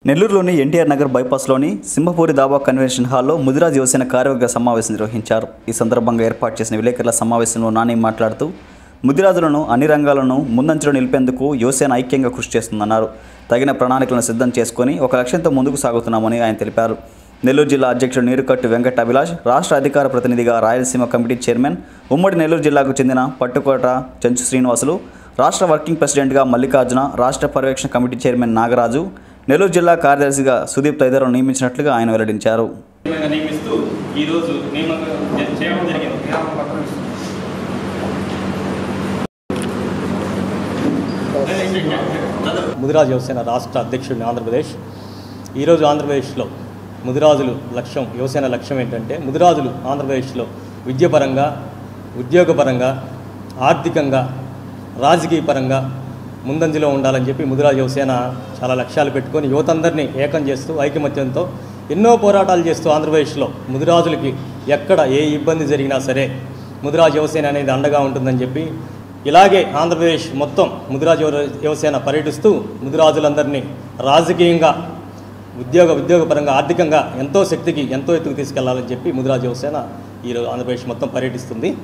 నెల్లూరులోని ఎన్టీఆర్ నగర్ బైపాస్లోని సింహపూరి దాబా కన్వెన్షన్ హాల్లో ముదిరాజ్ యువసేన కార్యవర్గ సమావేశం నిర్వహించారు ఈ సందర్భంగా ఏర్పాటు చేసిన విలేకరుల సమావేశంలో నాని మాట్లాడుతూ ముదిరాజులను అన్ని రంగాలను ముందంచలో నిలిపేందుకు యువసేన ఐక్యంగా కృషి చేస్తుందన్నారు తగిన ప్రణాళికలను సిద్ధం చేసుకుని ఒక లక్ష్యంతో ముందుకు సాగుతున్నామని ఆయన తెలిపారు నెల్లూరు జిల్లా అధ్యక్షుడు నీరుకట్టు వెంకట అభిలాష్ రాష్ట్ర అధికార ప్రతినిధిగా రాయలసీమ కమిటీ చైర్మన్ ఉమ్మడి నెల్లూరు జిల్లాకు చెందిన పట్టుకోట చెంచు శ్రీనివాసులు రాష్ట్ర వర్కింగ్ ప్రెసిడెంట్గా మల్లికార్జున రాష్ట్ర పర్యవేక్షణ కమిటీ చైర్మన్ నాగరాజు నెల్లూరు జిల్లా కార్యదర్శిగా సుదీప్ తదితరులను నియమించినట్లుగా ఆయన వెల్లడించారు నియమంగా నియమిస్తూ ఈరోజు నియమంగా చే- చేయడం జరిగింది ముదిరాజు యువసేన రాష్ట్ర అధ్యక్షుడిని ఆంధ్రప్రదేశ్ ఈరోజు ఆంధ్రప్రదేశ్లో ముదిరాజులు లక్ష్యం యువసేన లక్ష్యం ఏంటంటే ముదిరాజులు ఆంధ్రప్రదేశ్లో విద్యాపరంగా ఉద్యోగపరంగా ఆర్థికంగా రాజకీయ పరంగా ముందంజలో ఉండాలని చెప్పి ముదిరాజు యువసేన చాలా లక్ష్యాలు పెట్టుకొని యువతందరినీ ఏకం చేస్తూ ఐకమత్యంతో ఎన్నో పోరాటాలు చేస్తూ ఆంధ్రప్రదేశ్లో ముదిరాజులకి ఎక్కడ ఏ ఇబ్బంది జరిగినా సరే ముదిరాజు యువసేన అనేది అండగా ఉంటుందని చెప్పి ఇలాగే ఆంధ్రప్రదేశ్ మొత్తం ముదిరాజు యువ- యువసేన పర్యటిస్తూ ముదిరాజులందరినీ రాజకీయంగా ఉద్యోగ ఉద్యోగపరంగా ఆర్థికంగా ఎంతో శక్తికి ఎంతో ఎత్తుకు తీసుకెళ్లాలని చెప్పి ముదిరాజు యువసేన ఈరోజు ఆంధ్రప్రదేశ్ మొత్తం పర్యటిస్తుంది